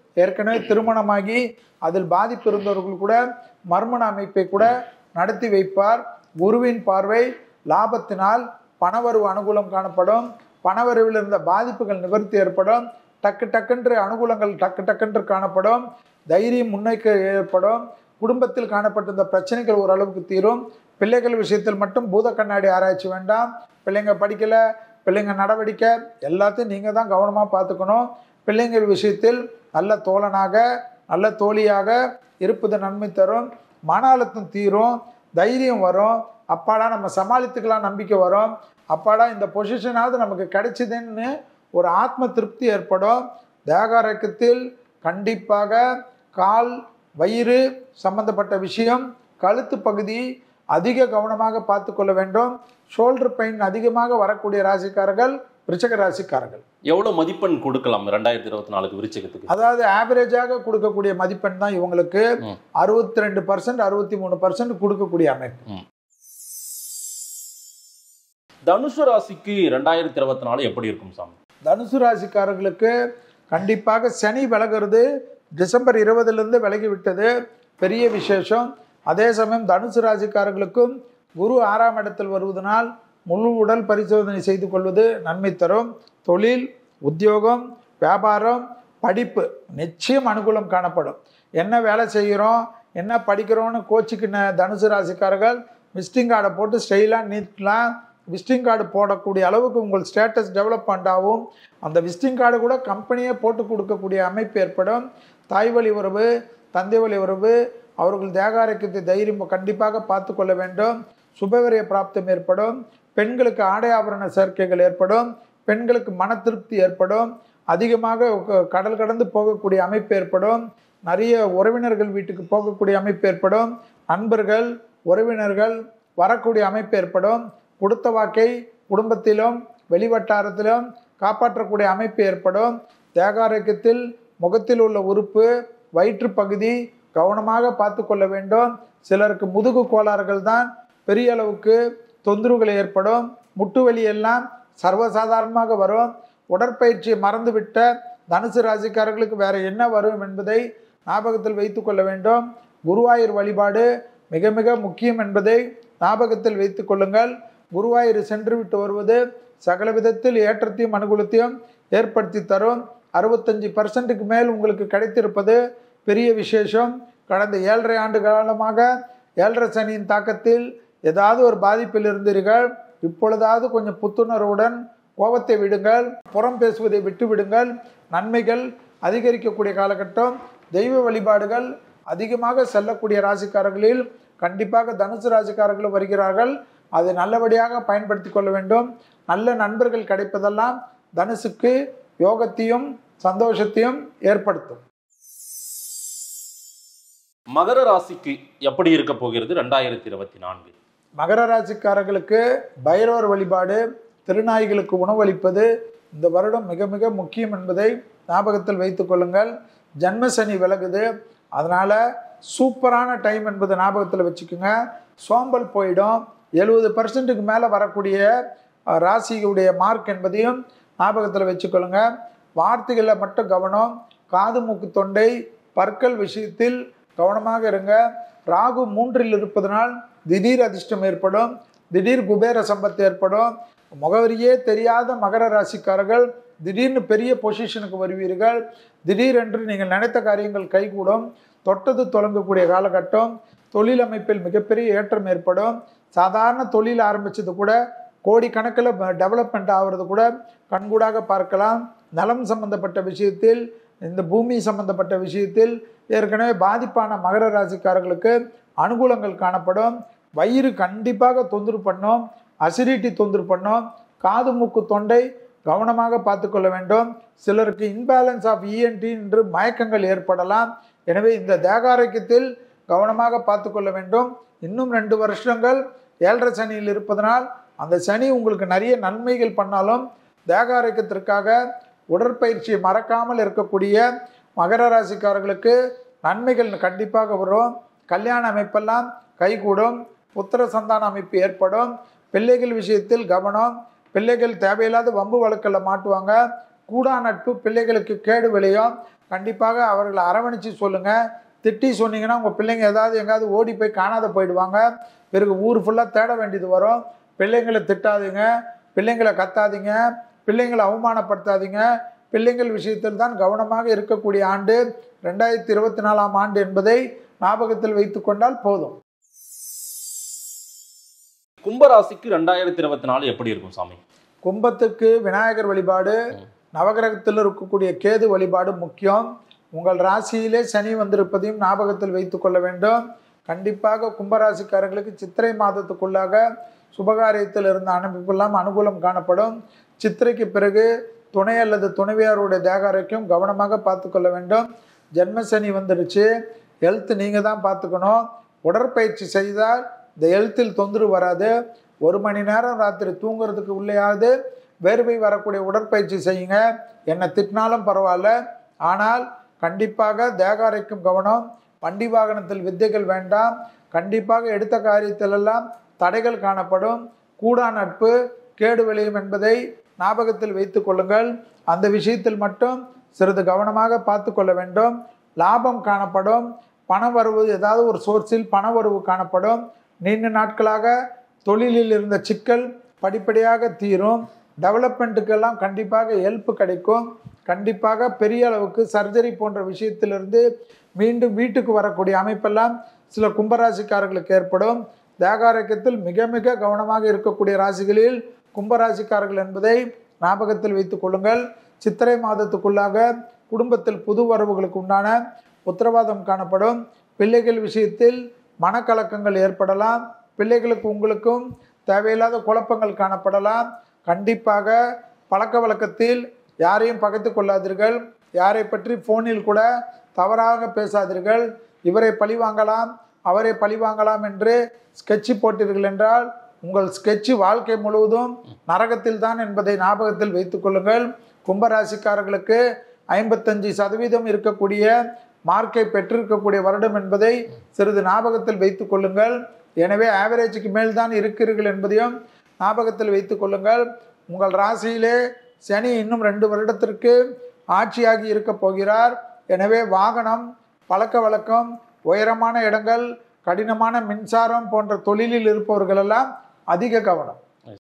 ஏற்கனவே திருமணமாகி அதில் பாதிப்பு இருந்தவர்கள் கூட மர்மண அமைப்பை கூட நடத்தி வைப்பார் குருவின் பார்வை லாபத்தினால் பணவரவு அனுகூலம் காணப்படும் பணவரவில் இருந்த பாதிப்புகள் நிவர்த்தி ஏற்படும் டக்கு டக்குன்று அனுகூலங்கள் டக்கு டக்குன்று காணப்படும் தைரியம் முன்னைக்க ஏற்படும் குடும்பத்தில் காணப்பட்டிருந்த பிரச்சனைகள் ஓரளவுக்கு தீரும் பிள்ளைகள் விஷயத்தில் மட்டும் பூத கண்ணாடி ஆராய்ச்சி வேண்டாம் பிள்ளைங்க படிக்கல பிள்ளைங்க நடவடிக்கை எல்லாத்தையும் நீங்கள் தான் கவனமாக பார்த்துக்கணும் பிள்ளைங்கள் விஷயத்தில் நல்ல தோழனாக நல்ல தோழியாக இருப்பது நன்மை தரும் மன அழுத்தம் தீரும் தைரியம் வரும் அப்பாடா நம்ம சமாளித்துக்கலாம் நம்பிக்கை வரும் அப்பாடா இந்த பொசிஷனாவது நமக்கு கிடைச்சிதுன்னு ஒரு ஆத்ம திருப்தி ஏற்படும் தேகாரக்கத்தில் கண்டிப்பாக கால் வயிறு சம்பந்தப்பட்ட விஷயம் கழுத்து பகுதி அதிக கவனமாக பார்த்து கொள்ள வேண்டும் ஷோல்டர் பெயின் அதிகமாக வரக்கூடிய ராசிக்காரர்கள் விருச்சக ராசிக்காரர்கள் எவ்வளவு மதிப்பெண் கொடுக்கலாம் ரெண்டாயிரத்தி இருபத்தி நாலுக்கு விருச்சிகத்துக்கு அதாவது ஆவரேஜாக கொடுக்கக்கூடிய மதிப்பெண் தான் இவங்களுக்கு ம். அறுபத்தி ரெண்டு பர்சன்ட் அறுபத்தி மூணு பர்சன்ட் கொடுக்கக்கூடிய அமைப்பு தனுசு ராசிக்கு ரெண்டாயிரத்தி இருபத்தி நாலு எப்படி இருக்கும் சாமி தனுசு ராசிக்காரர்களுக்கு கண்டிப்பாக சனி விலகிறது டிசம்பர் இருபதுலேருந்து விலகி விட்டது பெரிய விசேஷம் அதே சமயம் தனுசு ராசிக்காரர்களுக்கும் குரு ஆறாம் இடத்தில் வருவதனால் முழு உடல் பரிசோதனை செய்து கொள்வது நன்மை தரும் தொழில் உத்தியோகம் வியாபாரம் படிப்பு நிச்சயம் அனுகூலம் காணப்படும் என்ன வேலை செய்கிறோம் என்ன படிக்கிறோம்னு கோச்சிக்கின தனுசு ராசிக்காரர்கள் விசிட்டிங் கார்டை போட்டு ஸ்டைலாக நீட்டலாம் விசிட்டிங் கார்டு போடக்கூடிய அளவுக்கு உங்கள் ஸ்டேட்டஸ் டெவலப்மெண்ட் ஆகும் அந்த விசிட்டிங் கார்டு கூட கம்பெனியே போட்டு கொடுக்கக்கூடிய அமைப்பு ஏற்படும் தாய் வழி உறவு தந்தை வழி உறவு அவர்கள் தேகாரோக்கியத்தை தைரியம் கண்டிப்பாக பார்த்து கொள்ள வேண்டும் சுபவரிய பிராப்தம் ஏற்படும் பெண்களுக்கு ஆடை ஆபரண சேர்க்கைகள் ஏற்படும் பெண்களுக்கு மன திருப்தி ஏற்படும் அதிகமாக க- கடல் கடந்து போகக்கூடிய அமைப்பு ஏற்படும் நிறைய உறவினர்கள் வீட்டுக்கு போகக்கூடிய அமைப்பு ஏற்படும் நண்பர்கள் உறவினர்கள் வரக்கூடிய அமைப்பு ஏற்படும் கொடுத்த வாக்கை குடும்பத்திலும் வெளிவட்டாரத்திலும் காப்பாற்றக்கூடிய அமைப்பு ஏற்படும் தேகாரோக்கியத்தில் முகத்தில் உள்ள உறுப்பு வயிற்று பகுதி கவனமாக பார்த்து கொள்ள வேண்டும் சிலருக்கு முதுகு கோளாறுகள் தான் பெரிய அளவுக்கு தொந்தரவுகள் ஏற்படும் முட்டு வலி எல்லாம் சர்வசாதாரணமாக வரும் உடற்பயிற்சியை மறந்துவிட்ட தனுசு ராசிக்காரர்களுக்கு வேற என்ன வரும் என்பதை ஞாபகத்தில் வைத்து கொள்ள வேண்டும் குருவாயூர் வழிபாடு மிக மிக முக்கியம் என்பதை ஞாபகத்தில் வைத்துக் கொள்ளுங்கள் குருவாயூர் சென்று விட்டு வருவது சகல விதத்தில் ஏற்றத்தையும் அனுகூலத்தையும் ஏற்படுத்தி தரும் அறுபத்தஞ்சு பர்சன்ட்டுக்கு மேல் உங்களுக்கு கிடைத்திருப்பது பெரிய விசேஷம் கடந்த ஏழரை ஆண்டு காலமாக ஏழரை சனியின் தாக்கத்தில் ஏதாவது ஒரு பாதிப்பில் இருந்தீர்கள் இப்பொழுதாவது கொஞ்சம் புத்துணர்வுடன் கோபத்தை விடுங்கள் புறம் பேசுவதை விட்டு விடுங்கள் நன்மைகள் அதிகரிக்கக்கூடிய காலகட்டம் தெய்வ வழிபாடுகள் அதிகமாக செல்லக்கூடிய ராசிக்காரர்களில் கண்டிப்பாக தனுசு ராசிக்காரர்கள் வருகிறார்கள் அதை நல்லபடியாக பயன்படுத்தி கொள்ள வேண்டும் நல்ல நண்பர்கள் கிடைப்பதெல்லாம் தனுசுக்கு யோகத்தையும் சந்தோஷத்தையும் ஏற்படுத்தும் மகர ராசிக்கு எப்படி இருக்க போகிறது ரெண்டாயிரத்தி இருபத்தி நான்கு மகர ராசிக்காரர்களுக்கு பைரவர் வழிபாடு திருநாய்களுக்கு உணவளிப்பது இந்த வருடம் மிக மிக முக்கியம் என்பதை ஞாபகத்தில் வைத்துக் கொள்ளுங்கள் ஜன்மசனி விலகுது அதனால் சூப்பரான டைம் என்பதை ஞாபகத்தில் வச்சுக்கோங்க சோம்பல் போயிடும் எழுபது பர்சன்ட்டுக்கு மேலே வரக்கூடிய அஹ், ராசியுடைய மார்க் என்பதையும் ஞாபகத்தில் வச்சுக்கொள்ளுங்க வார்த்தைகளில் மட்டும் கவனம் காது மூக்கு தொண்டை பற்கள் விஷயத்தில் கவனமாக இருங்க ராகு மூன்றில் இருப்பதனால் திடீர் அதிர்ஷ்டம் ஏற்படும் திடீர் குபேர சம்பத்து ஏற்படும் முகவரியே தெரியாத மகர ராசிக்காரர்கள் திடீர்னு பெரிய பொசிஷனுக்கு வருவீர்கள் திடீரென்று நீங்கள் நினைத்த காரியங்கள் கைகூடும் தொட்டது தொடங்கக்கூடிய காலகட்டம் தொழில் அமைப்பில் மிகப்பெரிய ஏற்றம் ஏற்படும் சாதாரண தொழில் ஆரம்பிச்சது கூட கோடிக்கணக்கில் டெவலப்மெண்ட் ஆகிறது கூட கண்கூடாக பார்க்கலாம் நலம் சம்பந்தப்பட்ட விஷயத்தில் இந்த பூமி சம்பந்தப்பட்ட விஷயத்தில் ஏற்கனவே பாதிப்பான மகர ராசிக்காரர்களுக்கு அனுகூலங்கள் காணப்படும் வயிறு கண்டிப்பாக தொந்தரவு பண்ணும் அசிடிட்டி தொந்தரவு பண்ணும் காது மூக்கு தொண்டை கவனமாக பார்த்துக்கொள்ள வேண்டும் சிலருக்கு இன்பேலன்ஸ் ஆஃப் இஎன்டி என்று மயக்கங்கள் ஏற்படலாம் எனவே இந்த தேகாரோக்கியத்தில் கவனமாக பார்த்துக்கொள்ள வேண்டும் இன்னும் ரெண்டு வருஷங்கள் ஏழரை சனியில் இருப்பதனால் அந்த சனி உங்களுக்கு நிறைய நன்மைகள் பண்ணாலும் தேகாரோக்கியத்திற்காக உடற்பயிற்சியை மறக்காமல் இருக்கக்கூடிய மகர ராசிக்காரர்களுக்கு நன்மைகள் கண்டிப்பாக வரும் கல்யாண அமைப்பெல்லாம் கைகூடும் புத்திர சந்தான அமைப்பு ஏற்படும் பிள்ளைகள் விஷயத்தில் கவனம் பிள்ளைகள் தேவையில்லாத வம்பு வழக்கில் மாட்டுவாங்க கூடா நட்பு பிள்ளைகளுக்கு கேடு விளையும் கண்டிப்பாக அவர்களை அரவணைச்சு சொல்லுங்கள் திட்டி சொன்னீங்கன்னா உங்கள் பிள்ளைங்க ஏதாவது எங்கேயாவது ஓடி போய் காணாத போயிடுவாங்க பிறகு ஊர் ஃபுல்லாக தேட வேண்டியது வரும் பிள்ளைங்களை திட்டாதீங்க பிள்ளைங்களை கத்தாதீங்க பிள்ளைங்களை அவமானப்படுத்தாதீங்க பிள்ளைங்கள் விஷயத்தில் தான் கவனமாக இருக்கக்கூடிய ஆண்டு ரெண்டாயிரத்தி இருபத்தி நாலாம் ஆண்டு என்பதை ஞாபகத்தில் வைத்து கொண்டால் போதும் கும்பராசிக்கு ரெண்டாயிரத்தி இருபத்தி நாலு எப்படி இருக்கும் சாமி கும்பத்துக்கு விநாயகர் வழிபாடு நவகிரகத்தில் இருக்கக்கூடிய கேது வழிபாடு முக்கியம் உங்கள் ராசியிலே சனி வந்திருப்பதையும் ஞாபகத்தில் வைத்து கொள்ள வேண்டும் கண்டிப்பாக கும்பராசிக்காரர்களுக்கு சித்திரை மாதத்துக்குள்ளாக சுபகாரியத்தில் இருந்த அமைப்பெல்லாம் அனுகூலம் காணப்படும் சித்திரைக்கு பிறகு துணை அல்லது துணைவியாருடைய தேக ஆரோக்கியம் கவனமாக பார்த்து கொள்ள வேண்டும் ஜென்ம சனி வந்துடுச்சு ஹெல்த் நீங்கள் தான் பார்த்துக்கணும் உடற்பயிற்சி செய்தால் இந்த ஹெல்த்தில் தொந்தரவு வராது ஒரு மணி நேரம் ராத்திரி தூங்குறதுக்கு உள்ளேயாவது வேர்வை வரக்கூடிய உடற்பயிற்சி செய்யுங்க என்னை திட்டினாலும் பரவாயில்ல ஆனால் கண்டிப்பாக தேகாரைக்கும் கவனம் வண்டி வாகனத்தில் வித்தைகள் வேண்டாம் கண்டிப்பாக எடுத்த காரியத்திலெல்லாம் தடைகள் காணப்படும் கூடா நட்பு கேடு விளையும் என்பதை ஞாபகத்தில் வைத்துக் கொள்ளுங்கள் அந்த விஷயத்தில் மட்டும் சிறிது கவனமாக பார்த்து கொள்ள வேண்டும் லாபம் காணப்படும் பண வரவு ஏதாவது ஒரு சோர்ஸில் பண வரவு காணப்படும் நீண்ட நாட்களாக தொழிலில் இருந்த சிக்கல் படிப்படியாக தீரும் டெவலப்மெண்ட்டுக்கெல்லாம் கண்டிப்பாக ஹெல்ப் கிடைக்கும் கண்டிப்பாக பெரிய அளவுக்கு சர்ஜரி போன்ற விஷயத்திலிருந்து மீண்டும் வீட்டுக்கு வரக்கூடிய அமைப்பெல்லாம் சில கும்பராசிக்காரர்களுக்கு ஏற்படும் தேகாரோக்கியத்தில் மிக மிக கவனமாக இருக்கக்கூடிய ராசிகளில் கும்பராசிக்காரர்கள் என்பதை ஞாபகத்தில் வைத்துக் கொள்ளுங்கள் சித்திரை மாதத்துக்குள்ளாக குடும்பத்தில் புது வரவுகளுக்கு உண்டான உத்தரவாதம் காணப்படும் பிள்ளைகள் விஷயத்தில் மனக்கலக்கங்கள் ஏற்படலாம் பிள்ளைகளுக்கு உங்களுக்கும் தேவையில்லாத குழப்பங்கள் காணப்படலாம் கண்டிப்பாக பழக்க வழக்கத்தில் யாரையும் பகைத்து கொள்ளாதீர்கள் யாரை பற்றி ஃபோனில் கூட தவறாக பேசாதீர்கள் இவரை பழி வாங்கலாம் அவரை பழி வாங்கலாம் என்று ஸ்கெட்சு போட்டீர்கள் என்றால் உங்கள் ஸ்கெட்சு வாழ்க்கை முழுவதும் நரகத்தில் தான் என்பதை ஞாபகத்தில் வைத்துக் கொள்ளுங்கள் கும்பராசிக்காரர்களுக்கு ஐம்பத்தஞ்சு சதவீதம் இருக்கக்கூடிய மார்க்கை பெற்றிருக்கக்கூடிய வருடம் என்பதை சிறிது ஞாபகத்தில் வைத்துக் கொள்ளுங்கள் எனவே ஆவரேஜுக்கு மேல் தான் இருக்கிறீர்கள் என்பதையும் ஞாபகத்தில் வைத்துக் கொள்ளுங்கள் உங்கள் ராசியிலே சனி இன்னும் ரெண்டு வருடத்திற்கு ஆட்சியாகி இருக்க போகிறார் எனவே வாகனம் பழக்க வழக்கம் உயரமான இடங்கள் கடினமான மின்சாரம் போன்ற தொழிலில் இருப்பவர்களெல்லாம் அதிக கவனம்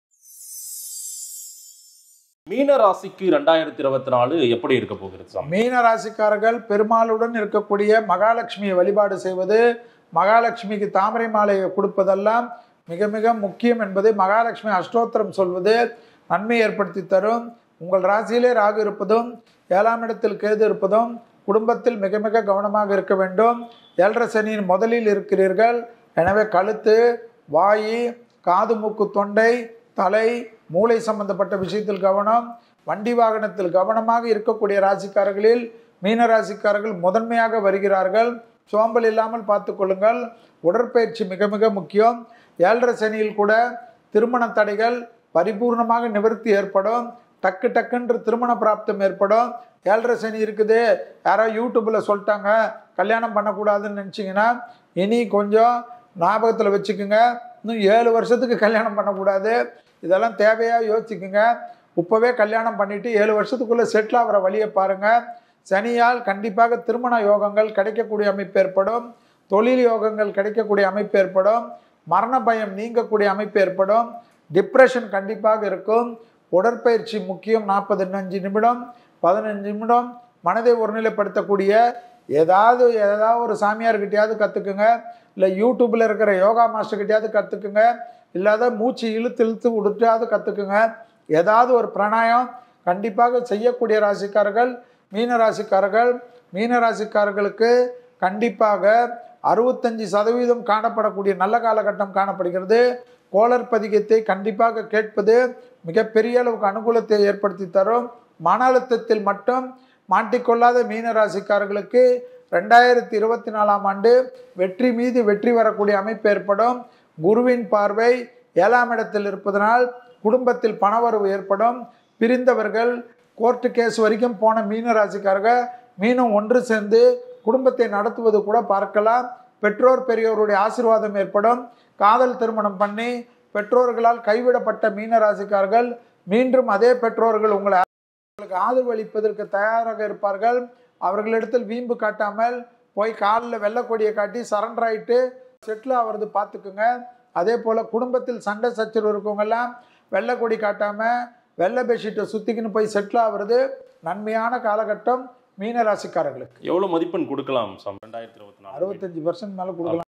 மீன ராசிக்கு ரெண்டாயிரத்தி இருபத்தி நாலு எப்படி இருக்க போகிறது சாமி மீன ராசிக்காரர்கள் பெருமாளுடன் இருக்கக்கூடிய மகாலட்சுமியை வழிபாடு செய்வது மகாலட்சுமிக்கு தாமரை மாலையை கொடுப்பதெல்லாம் மிக மிக முக்கியம் என்பதை மகாலட்சுமி அஷ்டோத்திரம் சொல்வது நன்மை ஏற்படுத்தி தரும் உங்கள் ராசியிலே ராகு இருப்பதும் ஏழாம் இடத்தில் கேது இருப்பதும் குடும்பத்தில் மிக மிக கவனமாக இருக்க வேண்டும் ஏழரை சனியின் முதலில் இருக்கிறீர்கள் எனவே கழுத்து வாயு காது மூக்கு தொண்டை தலை மூளை சம்பந்தப்பட்ட விஷயத்தில் கவனம் வண்டி வாகனத்தில் கவனமாக இருக்கக்கூடிய ராசிக்காரர்களில் மீன ராசிக்காரர்கள் முதன்மையாக வருகிறார்கள் சோம்பல் இல்லாமல் பார்த்து கொள்ளுங்கள் உடற்பயிற்சி மிக மிக முக்கியம் ஏழரை சனியில் கூட திருமண தடைகள் பரிபூர்ணமாக நிவர்த்தி ஏற்படும் டக்கு டக்குன்று திருமண பிராப்தம் ஏற்படும் ஏழரை சனி இருக்குது யாரோ யூடியூப்பில் சொல்லிட்டாங்க கல்யாணம் பண்ணக்கூடாதுன்னு நினச்சிங்கன்னா இனி கொஞ்சம் ஞாபகத்தில் வச்சுக்கோங்க இன்னும் ஏழு வருஷத்துக்கு கல்யாணம் பண்ணக்கூடாது இதெல்லாம் தேவையாக யோசிச்சுக்குங்க இப்போவே கல்யாணம் பண்ணிவிட்டு ஏழு வருஷத்துக்குள்ளே செட்டில் ஆகிற வழியை பாருங்கள் சனியால் கண்டிப்பாக திருமண யோகங்கள் கிடைக்கக்கூடிய அமைப்பு ஏற்படும் தொழில் யோகங்கள் கிடைக்கக்கூடிய அமைப்பு ஏற்படும் மரண பயம் நீங்கக்கூடிய அமைப்பு ஏற்படும் டிப்ரெஷன் கண்டிப்பாக இருக்கும் உடற்பயிற்சி முக்கியம் நாற்பது அஞ்சு நிமிடம் பதினஞ்சு நிமிடம் மனதை ஒருநிலைப்படுத்தக்கூடிய ஏதாவது ஏதாவது ஒரு சாமியார்கிட்டயாவது கற்றுக்குங்க இல்லை யூடியூப்பில் இருக்கிற யோகா மாஸ்டர்கிட்டயாவது கற்றுக்குங்க இல்லாத மூச்சு இழுத்து இழுத்து விட்டுட்டாவது கற்றுக்குங்க ஏதாவது ஒரு பிராணாயம் கண்டிப்பாக செய்யக்கூடிய ராசிக்காரர்கள் மீன ராசிக்காரர்கள் மீன ராசிக்காரர்களுக்கு கண்டிப்பாக அறுபத்தஞ்சு சதவீதம் காணப்படக்கூடிய நல்ல காலகட்டம் காணப்படுகிறது கோளர் பதிகத்தை கண்டிப்பாக கேட்பது மிகப்பெரிய அளவுக்கு அனுகூலத்தை ஏற்படுத்தி தரும் மன அழுத்தத்தில் மட்டும் மாட்டிக்கொள்ளாத மீன ராசிக்காரர்களுக்கு ரெண்டாயிரத்தி இருபத்தி நாலாம் ஆண்டு வெற்றி மீது வெற்றி வரக்கூடிய அமைப்பு ஏற்படும் குருவின் பார்வை ஏழாம் இடத்தில் இருப்பதனால் குடும்பத்தில் பணவரவு ஏற்படும் பிரிந்தவர்கள் கோர்ட்டு கேஸ் வரைக்கும் போன மீன ராசிக்காரர்கள் மீனும் ஒன்று சேர்ந்து குடும்பத்தை நடத்துவது கூட பார்க்கலாம் பெற்றோர் பெரியோருடைய ஆசீர்வாதம் ஏற்படும் காதல் திருமணம் பண்ணி பெற்றோர்களால் கைவிடப்பட்ட மீன ராசிக்காரர்கள் மீண்டும் அதே பெற்றோர்கள் உங்களை அவர்களுக்கு ஆதரவு அளிப்பதற்கு தயாராக இருப்பார்கள் அவர்களிடத்தில் வீம்பு காட்டாமல் போய் காலில் வெள்ளக்கொடியை காட்டி சரண்டர் ஆயிட்டு செட்டில் ஆகிறது பார்த்துக்குங்க அதே போல் குடும்பத்தில் சண்டை சச்சரவு இருக்கவங்கெல்லாம் வெள்ளைக்கொடி காட்டாமல் வெள்ளை பெட்ஷீட்டை சுற்றிக்கின்னு போய் செட்டில் ஆகிறது நன்மையான காலகட்டம் மீன ராசிக்காரர்களுக்கு எவ்வளவு மதிப்பெண் கொடுக்கலாம் சாமி ரெண்டாயிரத்தி இருபத்தி நாலு அறுபத்தஞ்சு பர்சன்ட் மேலே கொடுக்கலாம்